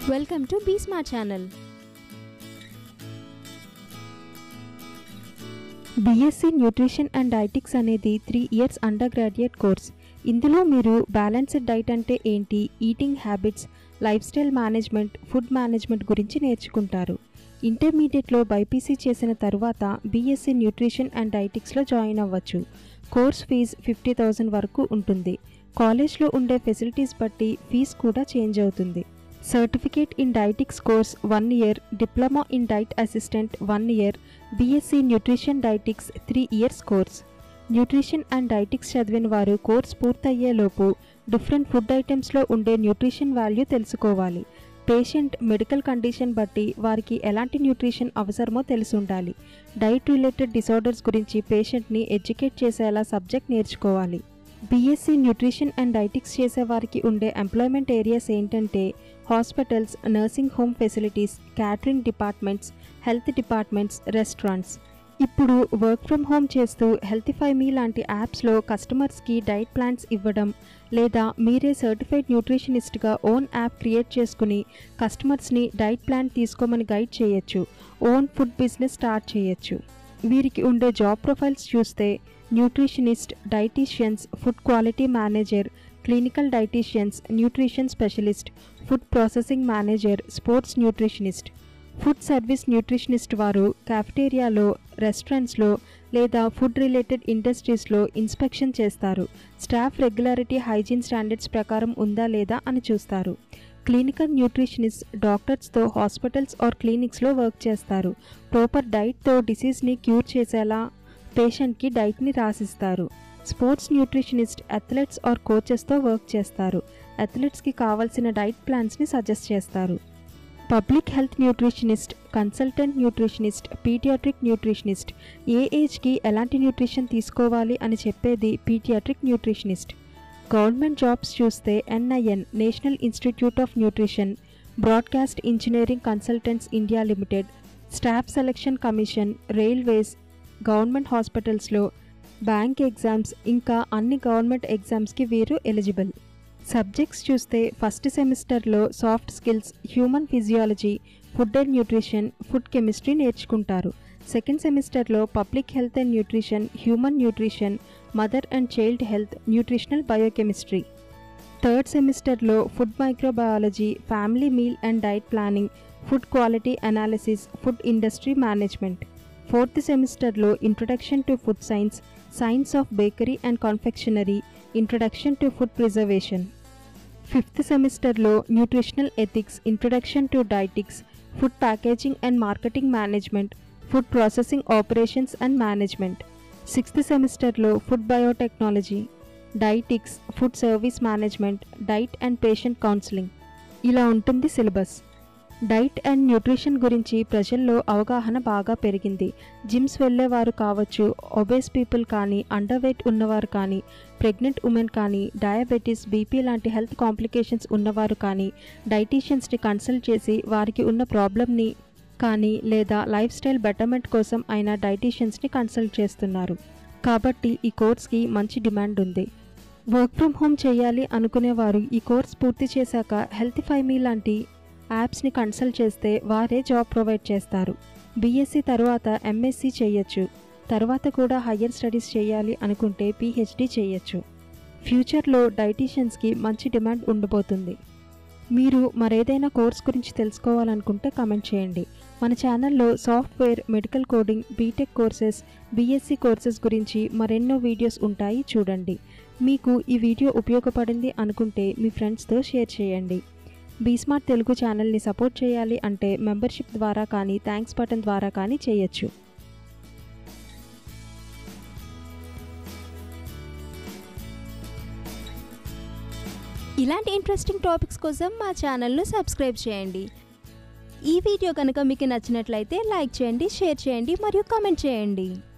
Welcome to Be Smart channel. BSc nutrition and dietetics అనేది three years under graduate course ఇందులో మీరు balanced diet అంటే ఏంటి eating habits life style management food management గురించి నేర్చుకుంటారు ఇంటర్మీడియట్లో బైపీసీ చేసిన తర్వాత బీఎస్సీ న్యూట్రిషన్ అండ్ డైటిక్స్లో జాయిన్ అవ్వచ్చు కోర్స్ ఫీజ్ ఫిఫ్టీ థౌజండ్ వరకు ఉంటుంది కాలేజ్లో ఉండే ఫెసిలిటీస్ బట్టి ఫీజ్ కూడా చేంజ్ అవుతుంది certificate in dietetics course one year diploma in diet assistant one year BSc nutrition dietetics three years course nutrition and dietetics చదివిన వారు కోర్స్ పూర్తయ్యేలోపు డిఫరెంట్ ఫుడ్ ఐటమ్స్లో ఉండే న్యూట్రిషన్ వాల్యూ తెలుసుకోవాలి పేషెంట్ మెడికల్ కండిషన్ బట్టి వారికి ఎలాంటి న్యూట్రిషన్ అవసరమో తెలిసి ఉండాలి డైట్ రిలేటెడ్ డిసార్డర్స్ గురించి పేషెంట్ని ఎడ్యుకేట్ చేసేలా సబ్జెక్ట్ నేర్చుకోవాలి బీఎస్సీ న్యూట్రిషన్ అండ్ డైటిక్స్ చేసే వారికి ఉండే ఎంప్లాయ్మెంట్ ఏరియాస్ ఏంటంటే hospitals nursing home facilities catering departments health departments restaurants ఇప్పుడు వర్క్ ఫ్రమ్ హోమ్ చేస్తూ హెల్తిఫై మీ లాంటి యాప్స్లో కస్టమర్స్కి డైట్ ప్లాన్స్ ఇవ్వడం లేదా మీరే సర్టిఫైడ్ న్యూట్రిషనిస్ట్గా ఓన్ యాప్ క్రియేట్ చేసుకుని కస్టమర్స్ని డైట్ ప్లాన్ తీసుకోమని గైడ్ చేయొచ్చు ఓన్ ఫుడ్ బిజినెస్ స్టార్ట్ చేయొచ్చు వీరికి ఉండే జాబ్ ప్రొఫైల్స్ చూస్తే nutritionist dietitians food quality manager clinical dietitians nutrition specialist food processing manager sports nutritionist food service nutritionist వారు కాఫెటేరియాలో రెస్టారెంట్స్లో లేదా ఫుడ్ రిలేటెడ్ ఇండస్ట్రీస్లో ఇన్స్పెక్షన్ చేస్తారు స్టాఫ్ రెగ్యులారిటీ హైజీన్ స్టాండర్డ్స్ ప్రకారం ఉందా లేదా అని చూస్తారు క్లినికల్ న్యూట్రిషనిస్ట్ డాక్టర్స్తో హాస్పిటల్స్ ఆర్ క్లినిక్స్లో వర్క్ చేస్తారు ప్రాపర్ డైట్తో డిసీజ్ని క్యూర్ చేసేలా పేషెంట్కి డైట్ని రాసిస్తారు స్పోర్ట్స్ న్యూట్రిషనిస్ట్ అథ్లెట్స్ ఆర్ కోచెస్తో వర్క్ చేస్తారు అథ్లెట్స్కి కావాల్సిన డైట్ ప్లాన్స్ని సజెస్ట్ చేస్తారు public health nutritionist consultant nutritionist pediatric nutritionist ఏ ఏజ్కి ఎలాంటి న్యూట్రిషన్ తీసుకోవాలి అని చెప్పేది పీడియాట్రిక్ న్యూట్రిషనిస్ట్ గవర్నమెంట్ జాబ్స్ చూస్తే NIN National Institute of nutrition broadcast engineering consultants India limited staff selection commission railways government హాస్పిటల్స్లో బ్యాంక్ ఎగ్జామ్స్ ఇంకా అన్ని గవర్నమెంట్ ఎగ్జామ్స్కి వీరు ఎలిజిబుల్ సబ్జెక్ట్స్ చూస్తే ఫస్ట్ సెమిస్టర్లో soft skills human physiology food and nutrition food chemistry నేర్చుకుంటారు second సెమిస్టర్లో public health and nutrition human nutrition mother and child health nutritional biochemistry third సెమిస్టర్లో food microbiology family meal and diet planning food quality analysis food industry management fourth సెమిస్టర్లో introduction to food science science of bakery and confectionery introduction to food preservation fifth సెమిస్టర్లో nutritional ethics introduction to dietetics food packaging and marketing management food processing operations and management sixth సెమిస్టర్లో food biotechnology dietetics food service management diet and patient counselling ఇలా ఉంటుంది syllabus diet and nutrition గురించి ప్రజల్లో అవగాహన బాగా పెరిగింది gyms వెళ్ళేవారు కావచ్చు ఒబేస్ పీపుల్ కానీ అండర్ వెయిట్ ఉన్నవారు కానీ ప్రెగ్నెంట్ ఉమెన్ కానీ డయాబెటీస్ బీపీ లాంటి హెల్త్ కాంప్లికేషన్స్ ఉన్నవారు కానీ డైటీషియన్స్ని కన్సల్ట్ చేసి వారికి ఉన్న ప్రాబ్లమ్ని కానీ లేదా లైఫ్ స్టైల్ బెటర్మెంట్ కోసం అయిన డైటీషియన్స్ని కన్సల్ట్ చేస్తున్నారు కాబట్టి ఈ కోర్స్కి మంచి డిమాండ్ ఉంది వర్క్ ఫ్రమ్ హోమ్ చేయాలి అనుకునేవారు ఈ కోర్స్ పూర్తి చేశాక హెల్త్ ఫైమీ లాంటి యాప్స్ని కన్సల్ట్ చేస్తే వారే జాబ్ ప్రొవైడ్ చేస్తారు బీఎస్సీ తర్వాత ఎంఎస్సీ చేయొచ్చు తర్వాత కూడా హయ్యర్ స్టడీస్ చేయాలి అనుకుంటే పీహెచ్డీ చేయొచ్చు ఫ్యూచర్లో డైటీషియన్స్కి మంచి డిమాండ్ ఉండబోతుంది మీరు మరేదైనా కోర్స్ గురించి తెలుసుకోవాలనుకుంటే కమెంట్ చేయండి మన ఛానల్లో software medical coding BTech courses BSc courses గురించి మరెన్నో వీడియోస్ ఉంటాయి చూడండి మీకు ఈ వీడియో ఉపయోగపడింది అనుకుంటే మీ ఫ్రెండ్స్తో షేర్ చేయండి బీస్మార్ట్ తెలుగు ఛానల్ని సపోర్ట్ చేయాలి అంటే మెంబర్షిప్ ద్వారా కానీ థ్యాంక్స్ బటన్ ద్వారా కానీ చేయొచ్చు ఇలాంటి ఇంట్రెస్టింగ్ టాపిక్స్ కోసం మా ఛానల్ను సబ్స్క్రైబ్ చేయండి ఈ వీడియో కనుక మీకు నచ్చినట్లయితే లైక్ చేయండి షేర్ చేయండి మరియు కామెంట్ చేయండి